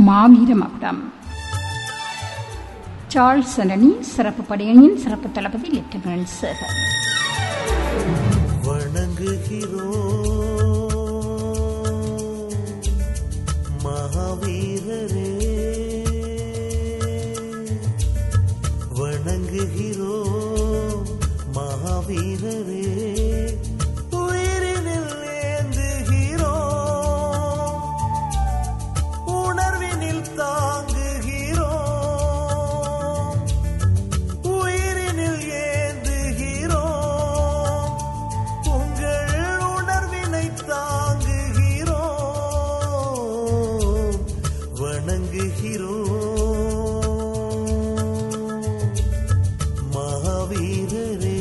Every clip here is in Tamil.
மாவீர மகுடம் சார்ல்ஸ் அனனி சிறப்பு படையணியின் சிறப்பு தளபதி லெப்டினன்ட் சேகர் வணங்குகிறோம் மகாவீரரே வணங்குகிறோம் மகாவீரரே உயிரினில் ஏந்துகிறோம் உணர்வினில் தாங்குகிறோம் உயிரினில் ஏந்துகிறோம் உங்கள் உணர்வினை தாங்குகிறோம் வணங்குகிறோம் மகாவீரரே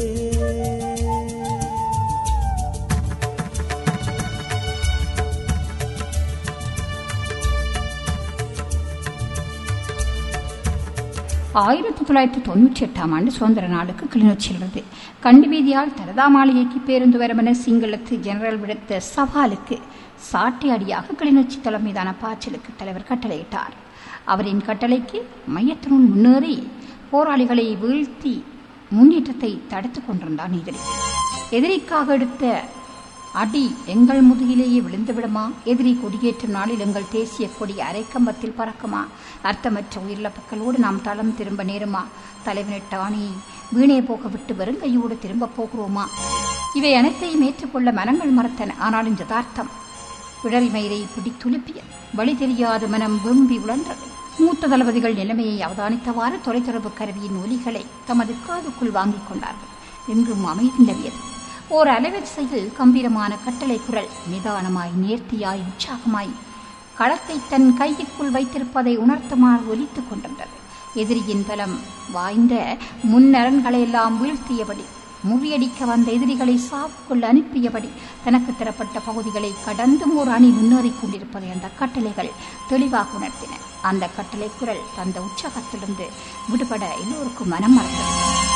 ஆயிரத்தி தொள்ளாயிரத்தி தொண்ணூற்றி எட்டாம் ஆண்டு சுதந்திர நாளுக்கு கிளிநொச்சியிலிருந்து கண்டு வீதியால் தரதா மாளிகைக்கு பேருந்து வரமென சிங்களத்து ஜெனரல் விடுத்த சவாலுக்கு சாட்டை அடியாக கிளிநொச்சி தலைமையிலான பாய்ச்சலுக்கு தலைவர் கட்டளையிட்டார் அவரின் கட்டளைக்கு மையத்தினுள் முன்னேறி போராளிகளை வீழ்த்தி முன்னேற்றத்தை தடுத்துக் கொண்டிருந்தார் நீதிரி எதிரிக்காக எடுத்த அடி எங்கள் முதுகிலேயே விழுந்து விடுமா எதிரி கொடியேற்றும் நாளில் எங்கள் தேசிய கொடி அரைக்கம்பத்தில் பறக்குமா அர்த்தமற்ற உயிரிழப்புகளோடு நாம் தளம் திரும்ப நேருமா தலைவனிட்ட ஆணையை வீணே போக விட்டு வெறுங்கையோடு திரும்ப போகிறோமா இவை அனைத்தையும் ஏற்றுக்கொள்ள மனங்கள் மறத்தன ஆனாலும் யதார்த்தம் விடல் மயிரை பிடித்துலுப்பிய வழி தெரியாத மனம் வெம்பி உழன்றது மூத்த தளபதிகள் நிலைமையை அவதானித்தவாறு தொலைத்தொடர்பு கருவியின் ஒலிகளை தமது காதுக்குள் வாங்கிக் கொண்டார்கள் எங்கும் அமைதி நிலவியது ஓர் அலைவரிசையில் கம்பீரமான கட்டளை குரல் நிதானமாய் நேர்த்தியாய் உற்சாகமாய் களத்தை தன் கைக்குள் வைத்திருப்பதை உணர்த்துமாறு ஒலித்துக் கொண்டிருந்தது எதிரியின் பலம் வாய்ந்த முன்னரன்களையெல்லாம் வீழ்த்தியபடி முறியடிக்க வந்த எதிரிகளை சாவுக்குள் அனுப்பியபடி தனக்கு தரப்பட்ட பகுதிகளை கடந்தும் ஒரு அணி முன்னேறிக் கொண்டிருப்பதை அந்த கட்டளைகள் தெளிவாக உணர்த்தின அந்த கட்டளை குரல் தந்த உற்சாகத்திலிருந்து விடுபட எல்லோருக்கும் மனம் மறந்தது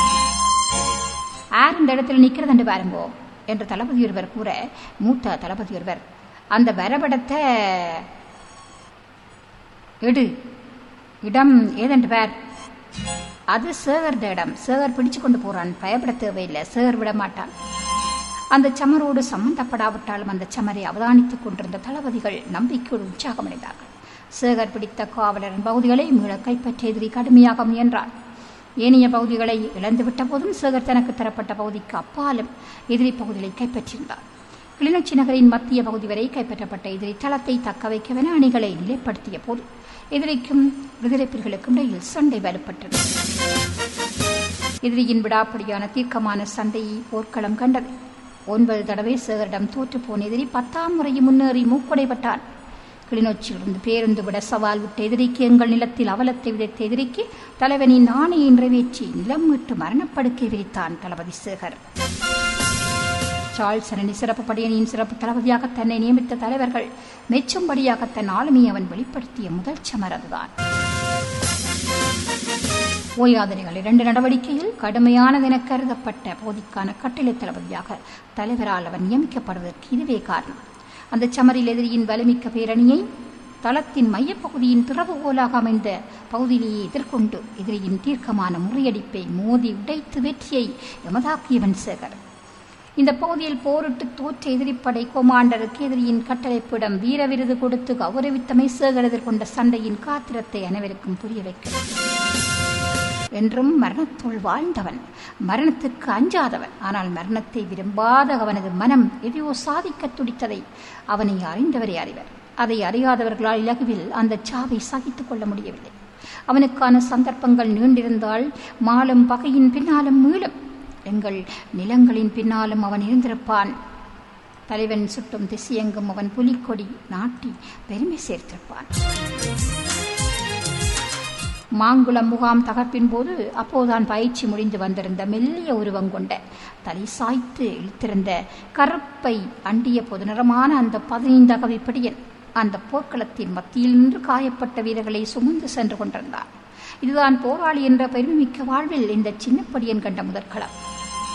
யார் இந்த இடத்துல நிற்கிறதுண்டு பாருங்கோ என்று தளபதி ஒருவர் கூற மூத்த தளபதி ஒருவர் அந்த வரைபடத்தை எடு இடம் ஏதென்று பேர் அது சேகர்த இடம் சேகர் பிடிச்சு கொண்டு போறான் பயப்பட தேவையில்லை சேகர் விட மாட்டான் அந்த சமரோடு சம்பந்தப்படாவிட்டாலும் அந்த சமரை அவதானித்துக் கொண்டிருந்த தளபதிகள் நம்பிக்கையோடு உற்சாகமடைந்தார்கள் சேகர் பிடித்த காவலரின் பகுதிகளை மீள கைப்பற்ற எதிரி கடுமையாக முயன்றான் ஏனைய பகுதிகளை இழந்துவிட்ட போதும் சேகர் தனக்கு தரப்பட்ட பகுதிக்கு அப்பாலும் எதிரி பகுதிகளை கைப்பற்றியிருந்தார் கிளிநொச்சி நகரின் மத்திய பகுதி வரை கைப்பற்றப்பட்ட எதிரி தளத்தை தக்க வைக்கவென அணிகளை நிலைப்படுத்திய போது எதிரிக்கும் விடுதலை புலிகளுக்கும் இடையில் சண்டை வலுப்பட்டது எதிரியின் விடாப்படியான தீர்க்கமான சண்டையை போர்க்களம் கண்டது ஒன்பது தடவை சேகரிடம் தோற்றுப்போன எதிரி பத்தாம் முறையும் முன்னேறி மூக்குடைப்பட்டான் கிளிநொச்சியிலிருந்து பேருந்து விட சவால் விட்ட எதிரிக்கு எங்கள் நிலத்தில் அவலத்தை விதைத்த எதிரிக்கு தலைவனின் ஆணையை நிறைவேற்றி நிலம் மீட்டு மரணப்படுக்கை விரித்தான் தளபதி சேகர் சார்ல்ஸ் அரணி சிறப்பு படையணியின் சிறப்பு தளபதியாக தன்னை நியமித்த தலைவர்கள் மெச்சும்படியாக தன் ஆளுமையை அவன் வெளிப்படுத்திய முதல் சமர் அதுதான் ஓயாதனைகள் இரண்டு நடவடிக்கையில் கடுமையானதென கருதப்பட்ட போதிக்கான கட்டளை தளபதியாக தலைவரால் அவன் நியமிக்கப்படுவதற்கு இதுவே காரணம் அந்த சமரில் எதிரியின் வலிமிக்க பேரணியை தளத்தின் மையப்பகுதியின் திறவுகோலாக அமைந்த பகுதியிலேயே எதிர்கொண்டு எதிரியின் தீர்க்கமான முறியடிப்பை மோதி உடைத்து வெற்றியை எமதாக்கியவன் சேகர் இந்த பகுதியில் போரிட்டு தோற்ற எதிரிப்படை கொமாண்டருக்கு எதிரியின் கட்டளைப்பிடம் வீர விருது கொடுத்து கௌரவித்தமை சேகர் எதிர்கொண்ட சண்டையின் காத்திரத்தை அனைவருக்கும் புரிய வைக்கிறது என்றும் மரணத்துள் வாழ்ந்தவன் மரணத்துக்கு அஞ்சாதவன் ஆனால் மரணத்தை விரும்பாத அவனது மனம் எதையோ சாதிக்க துடித்ததை அவனை அறிந்தவரே அறிவர் அதை அறியாதவர்களால் இலகுவில் அந்த சாவை சகித்துக் கொள்ள முடியவில்லை அவனுக்கான சந்தர்ப்பங்கள் நீண்டிருந்தால் மாலும் பகையின் பின்னாலும் மீளும் எங்கள் நிலங்களின் பின்னாலும் அவன் இருந்திருப்பான் தலைவன் சுட்டும் திசையெங்கும் அவன் புலிக்கொடி நாட்டி பெருமை சேர்த்திருப்பான் மாங்குளம் முகாம் தகர்ப்பின் போது அப்போதான் பயிற்சி முடிந்து வந்திருந்த மெல்லிய உருவம் கொண்ட தலை சாய்த்து இழுத்திருந்த கருப்பை அண்டிய பொது நிறமான அந்த பதினைந்து அகவிப்படியன் அந்த போர்க்களத்தின் மத்தியில் நின்று காயப்பட்ட வீரர்களை சுமந்து சென்று கொண்டிருந்தார் இதுதான் போராளி என்ற பெருமைமிக்க வாழ்வில் இந்த சின்னப்படியன் கண்ட முதற்களம்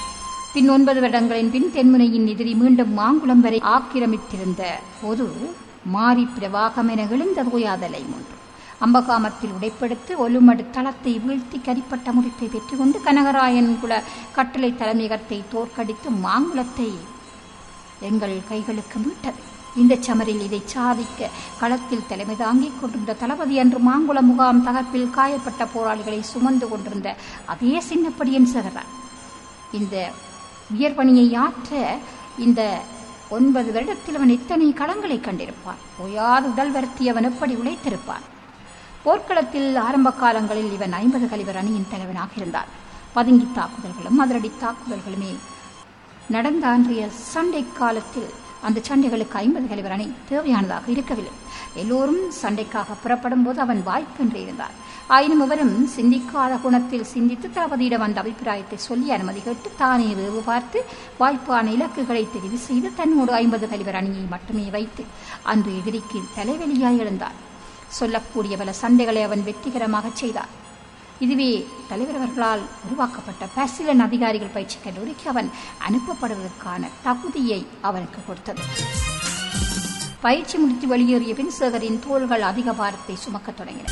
பின் ஒன்பது வருடங்களின் பின் தென்முனையின் எதிரி மீண்டும் மாங்குளம் வரை ஆக்கிரமித்திருந்த போது மாறி பிரவாகம் என எழுந்த ஓயாதலை ஒன்று அம்பகாமத்தில் உடைப்படுத்து ஒலுமடு தளத்தை வீழ்த்தி கரிப்பட்ட முடிப்பை பெற்றுக்கொண்டு கனகராயன் குல கட்டளை தலைமையகத்தை தோற்கடித்து மாங்குளத்தை எங்கள் கைகளுக்கு மீட்டது இந்த சமரில் இதை சாதிக்க களத்தில் தலைமை தாங்கிக் கொண்டிருந்த தளபதி அன்று மாங்குள முகாம் தகர்ப்பில் காயப்பட்ட போராளிகளை சுமந்து கொண்டிருந்த அதே சின்னப்படியன் சகரான் இந்த உயர்பணியை ஆற்ற இந்த ஒன்பது வருடத்தில் அவன் எத்தனை களங்களை கண்டிருப்பான் ஓயாது உடல் வருத்தி அவன் எப்படி உழைத்திருப்பான் போர்க்களத்தில் ஆரம்ப காலங்களில் இவன் ஐம்பது கலிவர் அணியின் தலைவனாக இருந்தான் பதுங்கி தாக்குதல்களும் அதிரடி தாக்குதல்களுமே நடந்த அன்றைய சண்டை காலத்தில் அந்த சண்டைகளுக்கு ஐம்பது கலிவர் அணி தேவையானதாக இருக்கவில்லை எல்லோரும் சண்டைக்காக புறப்படும் போது அவன் வாய்ப்பின்றி இருந்தார் ஆயினும் அவரும் சிந்திக்காத குணத்தில் சிந்தித்து தளபதியிடம் அந்த அபிப்பிராயத்தை சொல்லி அனுமதி கேட்டு தானே வேவு பார்த்து வாய்ப்பான இலக்குகளை தெரிவு செய்து தன்னோடு ஐம்பது கலிவர் அணியை மட்டுமே வைத்து அன்று எதிரிக்கு தலைவலியாய் எழுந்தார் சொல்லக்கூடிய பல சண்டைகளை அவன் வெற்றிகரமாகச் செய்தார் இதுவே தலைவர் அவர்களால் உருவாக்கப்பட்ட பாசிலன் அதிகாரிகள் பயிற்சி கல்லூரிக்கு அவன் அனுப்பப்படுவதற்கான தகுதியை அவனுக்கு கொடுத்தது பயிற்சி முடித்து வெளியேறிய பின் சேகரின் தோள்கள் அதிக பாரத்தை சுமக்கத் தொடங்கின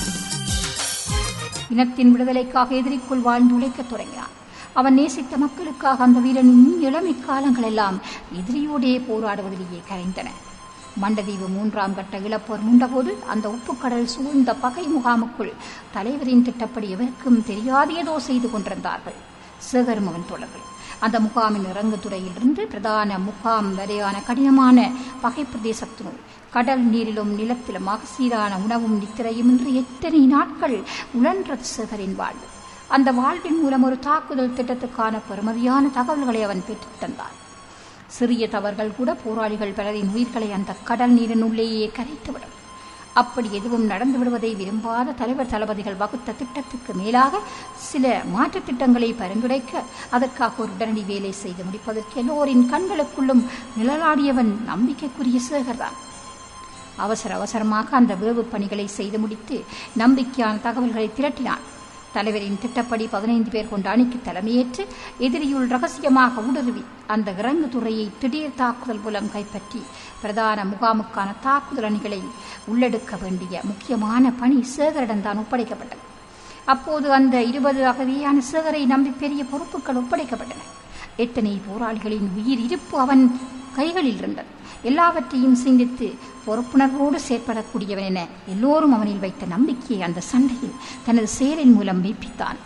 இனத்தின் விடுதலைக்காக எதிரிக்குள் வாழ்ந்து உழைக்கத் தொடங்கினான் அவன் நேசித்த மக்களுக்காக அந்த வீரனின் இளமை காலங்களெல்லாம் எதிரியோடே போராடுவதிலேயே கரைந்தன மண்டதீவு மூன்றாம் கட்ட இழப்போர் முண்டபோது அந்த உப்புக்கடல் சூழ்ந்த பகை முகாமுக்குள் தலைவரின் திட்டப்படி எவருக்கும் தெரியாது ஏதோ செய்து கொண்டிருந்தார்கள் சேகரும் அவன் தொடர்கள் அந்த முகாமின் இறங்குதுறையிலிருந்து பிரதான முகாம் வரையான கடினமான பகை பிரதேசத்தினுள் கடல் நீரிலும் நிலத்திலுமாக சீரான உணவும் நித்திரையும் இன்று எத்தனை நாட்கள் உழன்ற சேகரின் வாழ்வு அந்த வாழ்வின் மூலம் ஒரு தாக்குதல் திட்டத்துக்கான பெருமதியான தகவல்களை அவன் பெற்றுத் தந்தான் சிறிய தவறுகள் கூட போராளிகள் பலரின் உயிர்களை அந்த கடல் நீரின் உள்ளேயே கரைத்துவிடும் அப்படி எதுவும் நடந்து விடுவதை விரும்பாத தலைவர் தளபதிகள் வகுத்த திட்டத்துக்கு மேலாக சில மாற்றுத் திட்டங்களை பரிந்துரைக்க அதற்காக ஒரு உடனடி வேலை செய்து முடிப்பதற்கு எல்லோரின் கண்களுக்குள்ளும் நிழலாடியவன் நம்பிக்கைக்குரிய சேகர்தான் அவசர அவசரமாக அந்த வேவு பணிகளை செய்து முடித்து நம்பிக்கையான தகவல்களை திரட்டினான் தலைவரின் திட்டப்படி பதினைந்து பேர் கொண்ட அணிக்கு தலைமையேற்று எதிரியுள் ரகசியமாக ஊடுருவி அந்த இறங்கு துறையை திடீர் தாக்குதல் மூலம் கைப்பற்றி பிரதான முகாமுக்கான தாக்குதல் அணிகளை உள்ளெடுக்க வேண்டிய முக்கியமான பணி சேகரிடம்தான் ஒப்படைக்கப்பட்டது அப்போது அந்த இருபது அகதியான சேகரை நம்பி பெரிய பொறுப்புகள் ஒப்படைக்கப்பட்டன எத்தனை போராளிகளின் உயிர் இருப்பு அவன் கைகளில் இருந்தது எல்லாவற்றையும் சிந்தித்து பொறுப்புணர்வோடு செயற்படக்கூடியவன் என எல்லோரும் அவனில் வைத்த நம்பிக்கையை அந்த சண்டையில் தனது செயலின் மூலம் மெய்ப்பித்தான்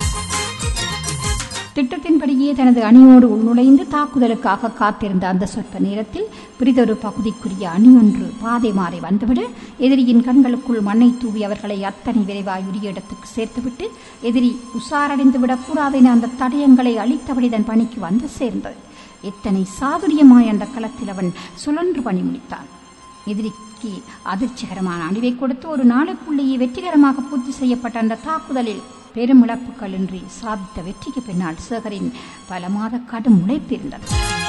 திட்டத்தின்படியே தனது அணியோடு உள்நுழைந்து தாக்குதலுக்காக காத்திருந்த அந்த சொற்ப நேரத்தில் பிரிதொரு பகுதிக்குரிய அணியொன்று பாதை மாறி வந்துவிட எதிரியின் கண்களுக்குள் மண்ணை தூவி அவர்களை அத்தனை விரைவாய் உரிய இடத்துக்கு சேர்த்துவிட்டு எதிரி உசாரடைந்து விடக்கூடாது என அந்த தடயங்களை அழித்தபடி தன் பணிக்கு வந்து சேர்ந்தது எத்தனை சாதுரியமாய் அந்த களத்தில் அவன் சுழன்று பணி முடித்தான் எதிரிக்கு அதிர்ச்சிகரமான அணிவை கொடுத்து ஒரு நாளுக்குள்ளேயே வெற்றிகரமாக பூர்த்தி செய்யப்பட்ட அந்த தாக்குதலில் பெரும் இழப்புகளின்றி சாதித்த வெற்றிக்கு பின்னால் சேகரின் பல மாத கடும் உழைப்பு இருந்தது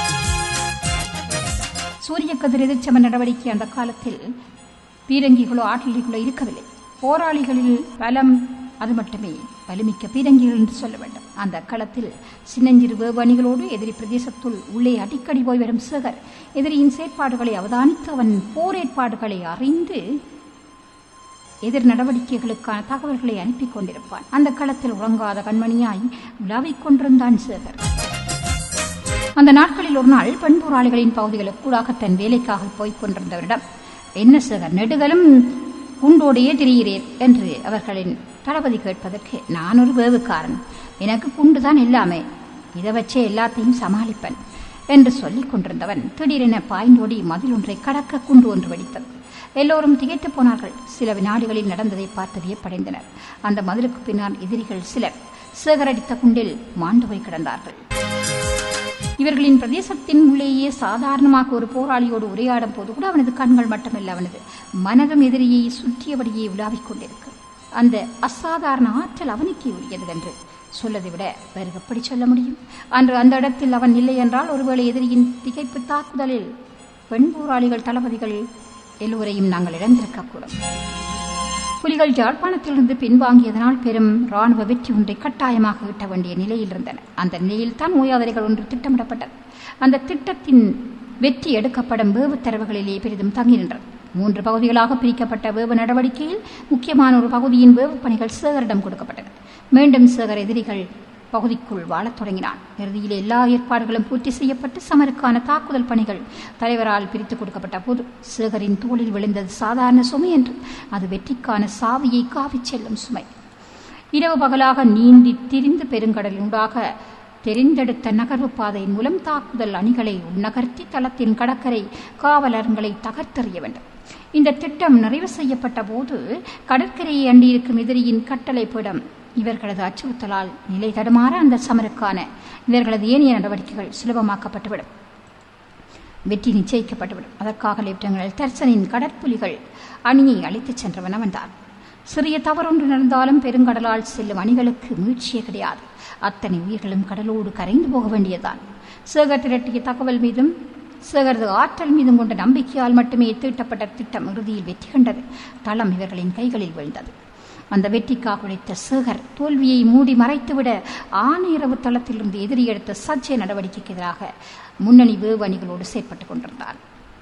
சூரிய கதிர் எதிர்ச்சம நடவடிக்கை அந்த காலத்தில் பீரங்கிகளோ ஆட்டிலிகளோ இருக்கவில்லை போராளிகளில் பலம் அது மட்டுமே வலிமிக்க பீரங்கிகள் என்று சொல்ல வேண்டும் அந்த களத்தில் சின்னஞ்சிறு வேவணிகளோடு எதிரி பிரதேசத்துள் உள்ளே அடிக்கடி போய் வரும் சேகர் எதிரியின் செயற்பாடுகளை அவதானித்து அவன் போர் ஏற்பாடுகளை அறிந்து எதிர் நடவடிக்கைகளுக்கான தகவல்களை அனுப்பி கொண்டிருப்பான் அந்த களத்தில் உறங்காத கண்மணியாய் உலாவிக் கொண்டிருந்தான் சேகர் அந்த நாட்களில் ஒரு நாள் பெண் போராளிகளின் பகுதிகளுக்கு கூடாக தன் வேலைக்காக போய்க் கொண்டிருந்தவரிடம் என்ன சேகர் நெடுகளும் குண்டோடையே திரிகிறீர் என்று அவர்களின் தளபதி கேட்பதற்கு நான் ஒரு வேவுக்காரன் எனக்கு குண்டுதான் எல்லாமே இதை வச்சே எல்லாத்தையும் சமாளிப்பேன் என்று சொல்லிக் கொண்டிருந்தவன் திடீரென பாய்ந்தோடி மதில் ஒன்றை கடக்க குண்டு ஒன்று வெடித்தது எல்லோரும் திகைத்து போனார்கள் சில வினாடிகளில் நடந்ததை பார்த்து வியப்படைந்தனர் அந்த மதிலுக்கு பின்னால் எதிரிகள் சிலர் சேகரடித்த குண்டில் மாண்டு போய் கிடந்தார்கள் இவர்களின் பிரதேசத்தின் உள்ளேயே சாதாரணமாக ஒரு போராளியோடு உரையாடும் போது கூட அவனது கண்கள் மட்டுமல்ல அவனது மனதும் எதிரியை சுற்றியபடியே உலாவிக் கொண்டிருக்கும் அந்த அசாதாரண ஆற்றல் அவனுக்கே உரியது என்று சொல்லதை விட வேறு எப்படி சொல்ல முடியும் அன்று அந்த இடத்தில் அவன் இல்லை என்றால் ஒருவேளை எதிரியின் திகைப்பு தாக்குதலில் பெண் போராளிகள் தளபதிகள் எல்லோரையும் நாங்கள் இழந்திருக்கக்கூடும் புலிகள் ஜாழ்ப்பாணத்திலிருந்து பின்வாங்கியதனால் பெரும் ராணுவ வெற்றி ஒன்றை கட்டாயமாக ஈட்ட வேண்டிய நிலையில் இருந்தன அந்த நிலையில் தான் ஓயாதரைகள் ஒன்று திட்டமிடப்பட்டது அந்த திட்டத்தின் வெற்றி எடுக்கப்படும் வேவு தரவுகளிலே பெரிதும் தங்கி நின்றது மூன்று பகுதிகளாக பிரிக்கப்பட்ட வேவு நடவடிக்கையில் முக்கியமான ஒரு பகுதியின் வேவு பணிகள் சேகரிடம் கொடுக்கப்பட்டது மீண்டும் சேகர் எதிரிகள் பகுதிக்குள் வாழத் தொடங்கினான் இறுதியில் எல்லா ஏற்பாடுகளும் பூர்த்தி செய்யப்பட்டு சமருக்கான தாக்குதல் பணிகள் தலைவரால் பிரித்துக் கொடுக்கப்பட்ட போது சேகரின் தோளில் விழுந்தது சாதாரண சுமை என்று அது வெற்றிக்கான சாவியை காவிச் செல்லும் சுமை இரவு பகலாக நீந்தி திரிந்து பெருங்கடலினூடாக தெரிந்தெடுத்த நகர்வு பாதையின் மூலம் தாக்குதல் அணிகளை உள்நகர்த்தி தளத்தின் கடற்கரை காவலர்களை தகர்த்தெறிய வேண்டும் இந்த திட்டம் நிறைவு செய்யப்பட்ட போது கடற்கரையை அண்டியிருக்கும் எதிரியின் கட்டளை பீடம் இவர்களது அச்சுறுத்தலால் நிலை தடுமாற அந்த சமருக்கான இவர்களது ஏனைய நடவடிக்கைகள் சுலபமாக்கப்பட்டுவிடும் வெற்றி நிச்சயிக்கப்பட்டுவிடும் அதற்காக லெப்டினல் தர்சனின் கடற்புலிகள் அணியை அழைத்துச் சென்றவன் அவன்தான் சிறிய தவறொன்று நடந்தாலும் பெருங்கடலால் செல்லும் அணிகளுக்கு மீழ்ச்சியே கிடையாது அத்தனை உயிர்களும் கடலோடு கரைந்து போக வேண்டியதுதான் சேகர் திரட்டிய தகவல் மீதும் சேகரது ஆற்றல் மீதும் கொண்ட நம்பிக்கையால் மட்டுமே தீட்டப்பட்ட திட்டம் இறுதியில் வெற்றி கண்டது தளம் இவர்களின் கைகளில் விழுந்தது அந்த வெற்றிக்காக உழைத்த சேகர் தோல்வியை மூடி மறைத்துவிட ஆணையரவு தளத்திலிருந்து எதிரி எடுத்த சர்ச்சை நடவடிக்கைக்கு எதிராக முன்னணி வேவு அணிகளோடு செயற்பட்டுக் கொண்டிருந்தார்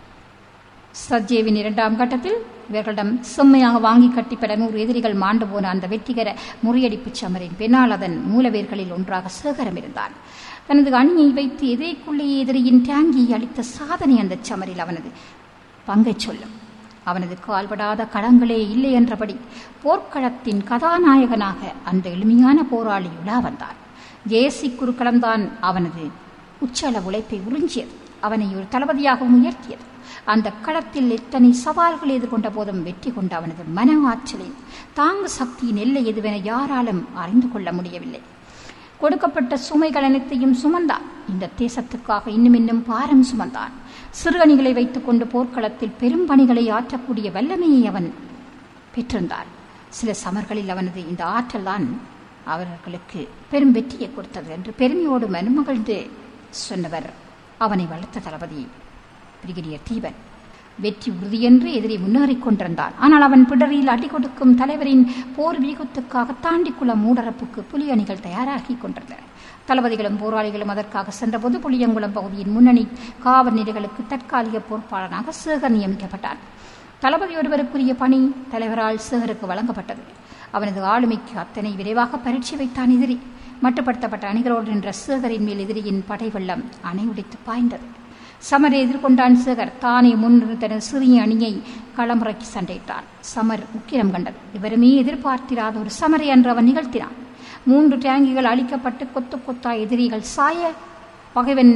சஜ்ஜேவின் இரண்டாம் கட்டத்தில் இவர்களிடம் செம்மையாக வாங்கி கட்டி பல நூறு எதிரிகள் மாண்டு போன அந்த வெற்றிகர முறியடிப்பு சமரின் பின்னால் அதன் மூலவேர்களில் ஒன்றாக சேகரம் இருந்தான் தனது அணியை வைத்து எதிரைக்குள்ளேயே எதிரியின் டேங்கியை அளித்த சாதனை அந்த சமரில் அவனது பங்கைச் சொல்லும் அவனது கால்படாத களங்களே இல்லை என்றபடி போர்க்களத்தின் கதாநாயகனாக அந்த எளிமையான போராளி உலா வந்தான் ஜேசி குருக்களம்தான் அவனது உச்சள உழைப்பை உறிஞ்சியது அவனை ஒரு தளபதியாகவும் உயர்த்தியது அந்த களத்தில் எத்தனை சவால்கள் எதிர்கொண்ட போதும் வெற்றி கொண்ட அவனது மன ஆற்றலில் தாங்கு சக்தியின் எல்லை எதுவென யாராலும் அறிந்து கொள்ள முடியவில்லை கொடுக்கப்பட்ட சுமைகள் அனைத்தையும் சுமந்தான் இந்த தேசத்துக்காக இன்னும் இன்னும் பாரம் சுமந்தான் சிறு அணிகளை வைத்துக் கொண்டு போர்க்களத்தில் பெரும் பணிகளை ஆற்றக்கூடிய வல்லமையை அவன் பெற்றிருந்தான் சில சமர்களில் அவனது இந்த ஆற்றல் தான் அவர்களுக்கு பெரும் வெற்றியை கொடுத்தது என்று பெருமையோடு மனுமகிழ்ந்து சொன்னவர் அவனை வளர்த்த தளபதி பிரிகேடியர் தீபன் வெற்றி உறுதியென்று எதிரி முன்னேறிக் கொண்டிருந்தான் ஆனால் அவன் பிடரில் அடி கொடுக்கும் தலைவரின் போர் வீகத்துக்காக தாண்டிக்குள்ள மூடரப்புக்கு புலி அணிகள் தயாராகி கொண்டிருந்தன தளபதிகளும் போராளிகளும் அதற்காக சென்றபோது புளியங்குளம் பகுதியின் முன்னணி காவல் நிலைகளுக்கு தற்காலிக பொறுப்பாளனாக சேகர் நியமிக்கப்பட்டான் தளபதி ஒருவருக்குரிய பணி தலைவரால் சேகருக்கு வழங்கப்பட்டது அவனது ஆளுமைக்கு அத்தனை விரைவாக பரீட்சை வைத்தான் எதிரி மட்டுப்படுத்தப்பட்ட அணிகளோடு நின்ற சேகரின் மேல் எதிரியின் படை வெள்ளம் அணையுடைத்து பாய்ந்தது சமரை எதிர்கொண்டான் சேகர் தானே முன்னிருந்து தனது சிறிய அணியை களமுறைக்கு சண்டையிட்டான் சமர் உக்கிரம் கண்டது இவருமே எதிர்பார்த்திராத ஒரு சமரை அன்று அவன் நிகழ்த்தினான் மூன்று டேங்கிகள் அழிக்கப்பட்டு கொத்து கொத்தா எதிரிகள் சாய பகைவன்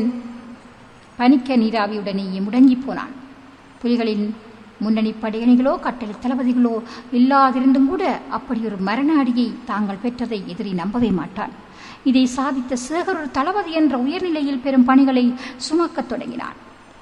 பனிக்க நீராவியுடனேயே முடங்கி போனான் புலிகளின் முன்னணி படையணிகளோ கட்டளை தளபதிகளோ இல்லாதிருந்தும் கூட அப்படி ஒரு மரண அடியை தாங்கள் பெற்றதை எதிரி நம்பவே மாட்டான் இதை சாதித்த சேகர் ஒரு தளபதி என்ற உயர்நிலையில் பெரும் பணிகளை சுமக்கத் தொடங்கினான்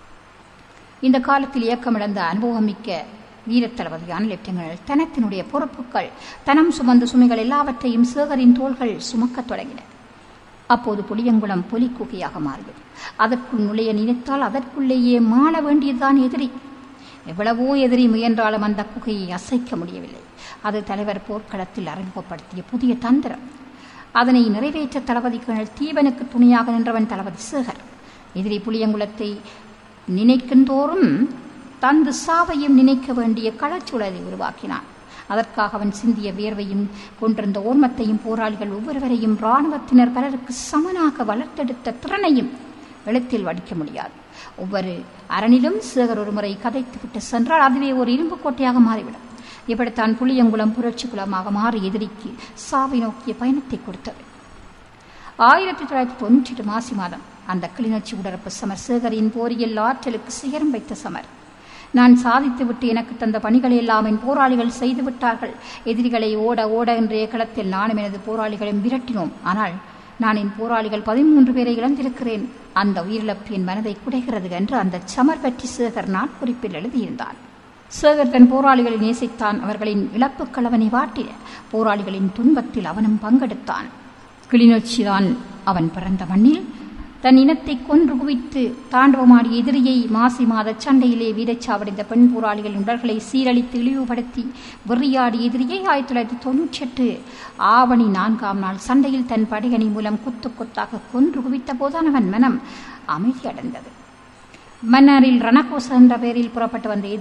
இந்த காலத்தில் இயக்கமிழந்த அனுபவமிக்க வீரத் தளபதியான லெப்டினல் தனத்தினுடைய பொறுப்புகள் தனம் சுமந்த சுமைகள் எல்லாவற்றையும் சேகரின் தோள்கள் சுமக்கத் தொடங்கின அப்போது புளியங்குளம் பொலிக்குகையாக மாறியது அதற்குள் நுழைய நினைத்தால் அதற்குள்ளேயே மாள வேண்டியதுதான் எதிரி எவ்வளவோ எதிரி முயன்றாலும் அந்த குகையை அசைக்க முடியவில்லை அது தலைவர் போர்க்களத்தில் அறிமுகப்படுத்திய புதிய தந்திரம் அதனை நிறைவேற்ற தளபதி கணல் தீபனுக்கு துணையாக நின்றவன் தளபதி சேகர் எதிரி புளியங்குளத்தை நினைக்கின்றோறும் தந்து சாவையும் நினைக்க வேண்டிய களச்சூழலை உருவாக்கினான் அதற்காக அவன் சிந்திய வியர்வையும் கொண்டிருந்த ஓர்மத்தையும் போராளிகள் ஒவ்வொருவரையும் இராணுவத்தினர் பலருக்கு சமனாக வளர்த்தெடுத்த திறனையும் எழுத்தில் வடிக்க முடியாது ஒவ்வொரு அரணிலும் சேகர் ஒரு முறை கதைத்துவிட்டு சென்றால் அதுவே ஒரு இரும்பு கோட்டையாக மாறிவிடும் இப்படித்தான் புளியங்குளம் புரட்சி குலமாக மாறி எதிரிக்கு சாவை நோக்கிய பயணத்தை கொடுத்தது ஆயிரத்தி தொள்ளாயிரத்தி தொண்ணூற்றி எட்டு மாசி மாதம் அந்த கிளிநொச்சி உடரப்பு சமர் சேகரின் போரியல் ஆற்றலுக்கு சிகரம் வைத்த சமர் நான் சாதித்துவிட்டு எனக்கு தந்த பணிகளை எல்லாம் என் போராளிகள் செய்து விட்டார்கள் எதிரிகளை ஓட ஓட இன்றைய களத்தில் நானும் எனது போராளிகளையும் விரட்டினோம் ஆனால் நான் என் போராளிகள் பதிமூன்று பேரை இழந்திருக்கிறேன் அந்த உயிரிழப்பு என் மனதை குடைகிறது என்று அந்த சமர் பற்றி சேகர் நாட்குறிப்பில் எழுதியிருந்தான் சேகர் தன் போராளிகளை நேசித்தான் அவர்களின் இழப்புக்கள் அவனை வாட்டின போராளிகளின் துன்பத்தில் அவனும் பங்கெடுத்தான் கிளிநொச்சிதான் அவன் பிறந்த மண்ணில் தன் இனத்தை கொன்று குவித்து தாண்டவமாடிய எதிரியை மாசி மாத சண்டையிலே வீரச்சாவடைந்த பெண் போராளிகளின் உடல்களை சீரழித்து இழிவுபடுத்தி வெறியாடிய எதிரியை ஆயிரத்தி தொள்ளாயிரத்தி தொன்னூற்றி எட்டு ஆவணி நான்காம் நாள் சண்டையில் தன் படையணி மூலம் கொத்து கொத்தாக கொன்று குவித்த போதான் அவன் மனம் அமைதியடைந்தது மன்னாரில் ரணகோச என்ற பெயரில் புறப்பட்டு வந்த எதிரி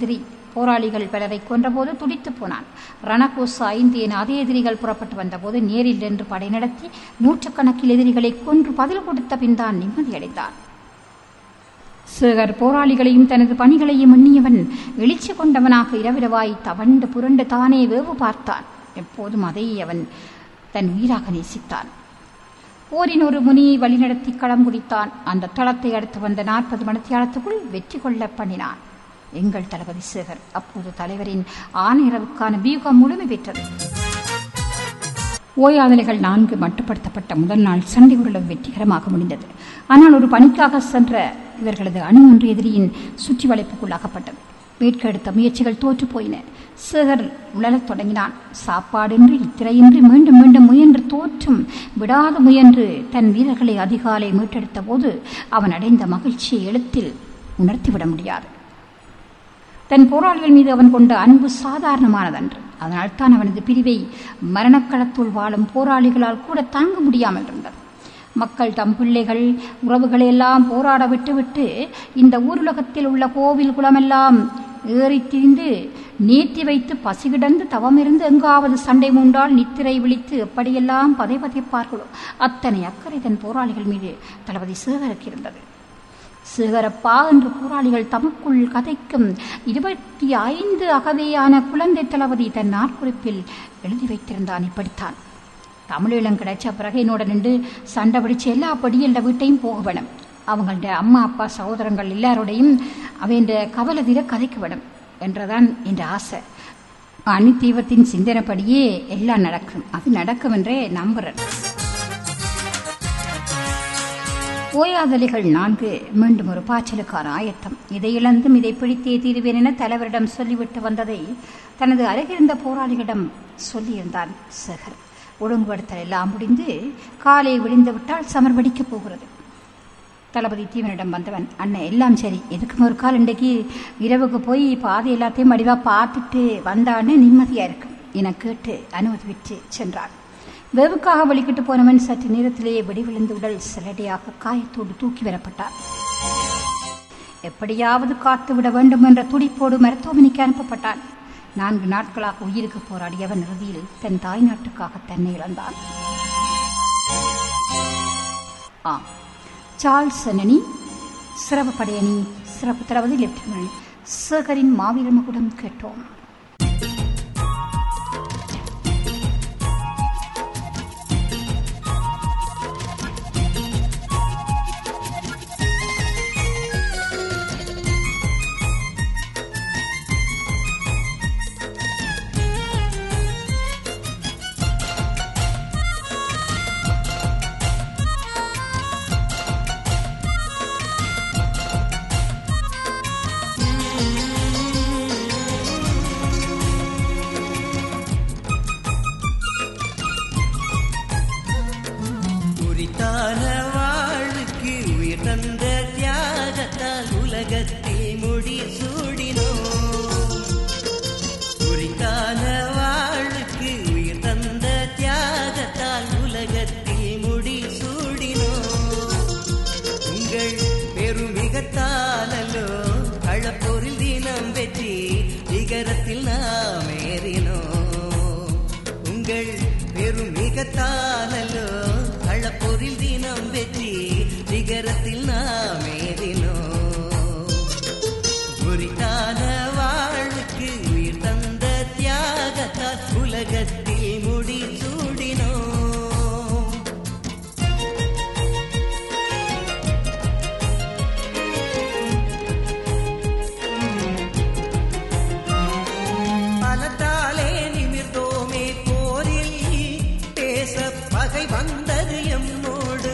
போராளிகள் பலரை கொன்றபோது துடித்துப் போனான் ரணகோச ஐந்து என அதே எதிரிகள் புறப்பட்டு வந்தபோது நேரில் நின்று படை நடத்தி நூற்றுக்கணக்கில் எதிரிகளை கொன்று பதில் கொடுத்த பின் தான் நிம்மதியடைந்தான் சேகர் போராளிகளையும் தனது பணிகளையும் எண்ணியவன் எழுச்சி கொண்டவனாக இரவிரவாய் தவண்டு புரண்டு தானே வேவு பார்த்தான் எப்போதும் அதை அவன் தன் உயிராக நேசித்தான் போரின் ஒரு முனியை வழிநடத்தி களம் குடித்தான் அந்த தளத்தை அடுத்து வந்த நாற்பது மணித்தியாலத்துக்குள் வெற்றி கொள்ள பண்ணினான் எங்கள் தளபதி சேகர் அப்போது தலைவரின் ஆணையரவுக்கான வியூகம் முழுமை பெற்றது ஓயாதலைகள் நான்கு மட்டுப்படுத்தப்பட்ட முதல் நாள் சண்டை உருளவு வெற்றிகரமாக முடிந்தது ஆனால் ஒரு பணிக்காக சென்ற இவர்களது அணி ஒன்று எதிரியின் சுற்றி வளைப்புக்குள்ளாகப்பட்டது மீட்க எடுத்த முயற்சிகள் தோற்று போயின சேகர் உழலத் தொடங்கினான் சாப்பாடின்றி இத்திரையின்றி மீண்டும் மீண்டும் முயன்று தோற்றும் விடாது முயன்று தன் வீரர்களை அதிகாலை மீட்டெடுத்த போது அவன் அடைந்த மகிழ்ச்சியை எழுத்தில் உணர்த்திவிட முடியாது தன் போராளிகள் மீது அவன் கொண்ட அன்பு சாதாரணமானதன்று அதனால்தான் அவனது பிரிவை மரணக்களத்துள் வாழும் போராளிகளால் கூட தாங்க முடியாமல் இருந்தது மக்கள் தம் பிள்ளைகள் உறவுகளை எல்லாம் போராட விட்டுவிட்டு இந்த ஊருலகத்தில் உள்ள கோவில் குளமெல்லாம் ஏறி திரிந்து நேர்த்தி வைத்து பசிகிடந்து தவமிருந்து எங்காவது சண்டை மூண்டால் நித்திரை விழித்து எப்படியெல்லாம் பதை பதைப்பார்களோ அத்தனை அக்கறை தன் போராளிகள் மீது தளபதி சேகருக்கு இருந்தது சேகரப்பா என்று போராளிகள் தமக்குள் கதைக்கும் இருபத்தி ஐந்து அகவையான குழந்தை தளபதி தன் நாட்குறிப்பில் எழுதி வைத்திருந்தான் இப்படித்தான் தமிழீழம் கிடைச்ச பிறகு என்னோட நின்று சண்டை பிடிச்சு எல்லா படியல்ல வீட்டையும் போக வேணும் அவங்கள்ட அம்மா அப்பா சகோதரங்கள் எல்லாரோடையும் அவன் கவலை தீர கதைக்க வேணும் என்றதான் என்ற ஆசை அணி தீவத்தின் சிந்தனைப்படியே எல்லாம் நடக்கும் அது நடக்கும் என்றே நம்புறேன் ஓயாதலிகள் நான்கு மீண்டும் ஒரு பாய்ச்சலுக்கான ஆயத்தம் இதை இழந்தும் இதை பிடித்தே தீருவேன் என தலைவரிடம் சொல்லிவிட்டு வந்ததை தனது அருகிருந்த போராளிகளிடம் சொல்லியிருந்தான் சேகர் ஒழுங்குபடுத்தல் எல்லாம் முடிந்து காலை விடிந்து விட்டால் சமர் வெடிக்கப் போகிறது தளபதி தீவனிடம் வந்தவன் அண்ணன் எல்லாம் சரி எதுக்கும் ஒரு கால் இன்றைக்கு இரவுக்கு போய் பாதை எல்லாத்தையும் வடிவாக பார்த்துட்டு வந்தான்னு நிம்மதியாக இருக்கும் என கேட்டு அனுமதி விட்டு சென்றான் வேவுக்காக வலிக்கிட்டு போனவன் சற்று நேரத்திலேயே வெடிவிழுந்து உடல் சிலடையாக காயத்தோடு தூக்கி வரப்பட்டார் எப்படியாவது காத்து விட வேண்டும் என்ற துடிப்போடு மருத்துவமனைக்கு அனுப்பப்பட்டான் நான்கு நாட்களாக உயிருக்கு போராடியவன் இறுதியில் தன் தாய் நாட்டுக்காக தன்னை இழந்தான் ஆம் சார்ல்ஸ் அணி சிறப்பு படையணி சிறப்பு தளபதி லெப்டினன்ட் சேகரின் மாவீர மகுடம் கேட்டோம் குறித்தான வாழ்வுக்கு உயிர் தந்த தியாகத்தால் உலகத்தில் முடி சூடினோம் குறித்தான வாழ்வுக்கு உயிர் தந்த தியாகத்தால் உலகத்தில் முடி சூடினோம் உங்கள் பெருமிகத்தாலோ களப்போரில் தினம் வெற்றி நிகரத்தில் நாம் ஏறினோம் உங்கள் பெருமிகத்தாலோ களப்போரில் தினம் வெற்றி நிகரத்தில் நாம் ஏறினோம் குறித்தான வாழ்வுக்கு உயிர் தந்த தியாகத்தால் உலகத்தில் முடி சூடினோம் பலத்தாலே நிமிர்ந்தோமே போரில் பேச பகை வந்தது எம்மோடு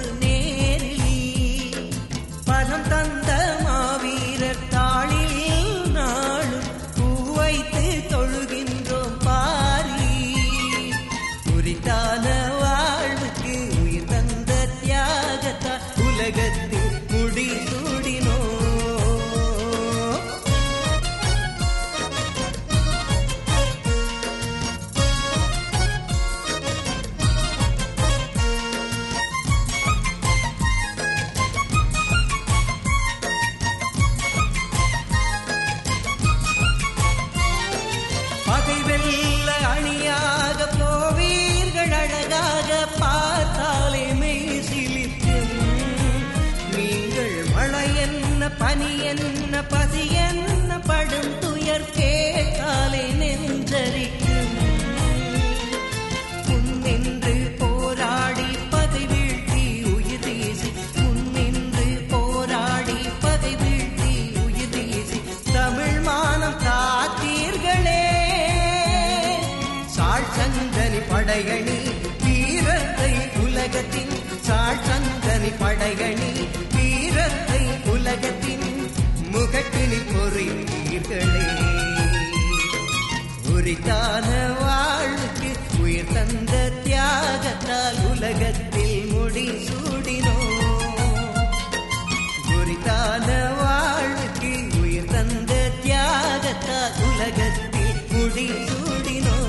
நேரில் பலம் தந்த மாவீரர் தாளில் நாளும் பனி என்ன பசி என்ன படும் துயர் கேட்டாலே நெஞ்சரிக்கும் முன்னின்று போராடி பகை வீழ்த்தி உயிர் வீசி முன்னின்று போராடி பகை வீழ்த்தி உயிர் வீசி தமிழ் மானம் காத்தீர்களே சாள் சந்தனி படையணி வீரத்தை உலகத்தின் சாள் சந்தனி படையணி வீரத்தை உலகத்தின் முகட்டினில் பொறித்தீர்களே உரித்தான வாழ்வுக்கு உயிர் தந்த தியாகத்தால் உலகத்தில் முடி சூடினோம் உரித்தான வாழ்வுக்கு உயிர் தந்த தியாகத்தால் உலகத்தில் முடி சூடினோம்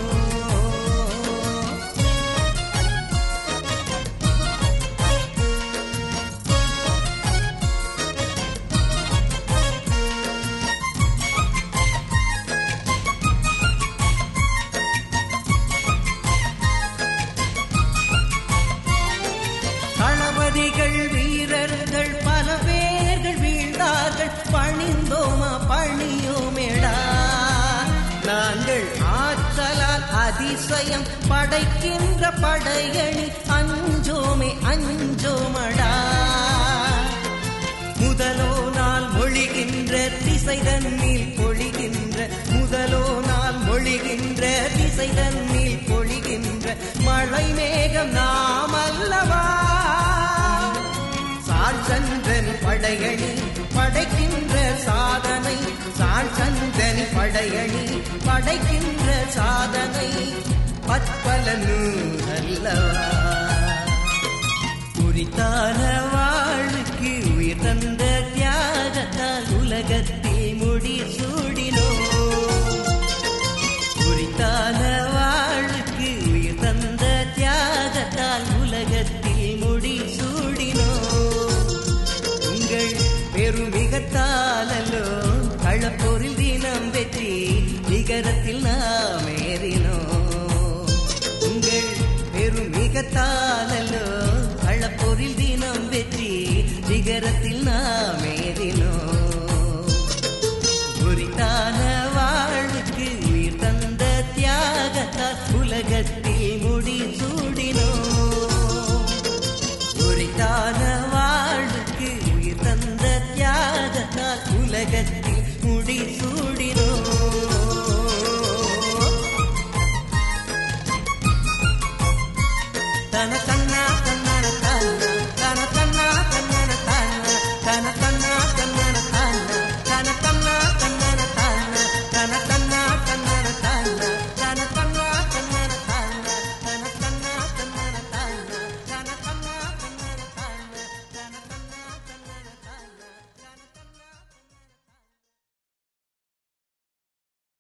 தளபதிகள் வீரர்கள் பல பேர்கள் வீழ்ந்தார்கள் பணிந்தோமா பணியோமேடா நாங்கள் ஆற்றலால் அதிசயம் படைக்கின்ற படையணி அஞ்சோமே அஞ்சோமடா முதலோ நாள் மொழிகின்ற திசை தன்னில் பொழிகின்ற முதலோ நாள் மொழிகின்ற திசை தன்னில் பொழிகின்ற மழை மேகம் நாம் அல்லவா சால் சந்திரன் படையணி படைக்கின்ற சாதனை சால் சந்திரன் படையணி படைக்கின்ற சாதனை பற்பல நூறல்லவா குறித்தான வாழ்வுக்கு உயிர் தந்த தியாகத்தால் உலகத்தில் முடி சூடினோம் குறித்தான வாழ்வுக்கு உயிர் தந்த தியாகத்தால் உலகத்தில் முடி சூடினோம் உங்கள் பெருமிகத்தாலோ களப்போரில் தினம் வெற்றி நிகரத்தில் நாம் ஏறினோம் உங்கள் பெருமிகத்தாலோ களப்போரில் தினம் வெற்றி நிகரத்தில் நாம் ஏறினோம் உரித்தான வாழ்வுக்கு உயிர் தந்த தியாகத்தால் உலகத்தில் முடி சூடினோம் உரித்தான வாழ்வுக்கு உயிர் தந்த தியாகத்தால் உலகத்தில்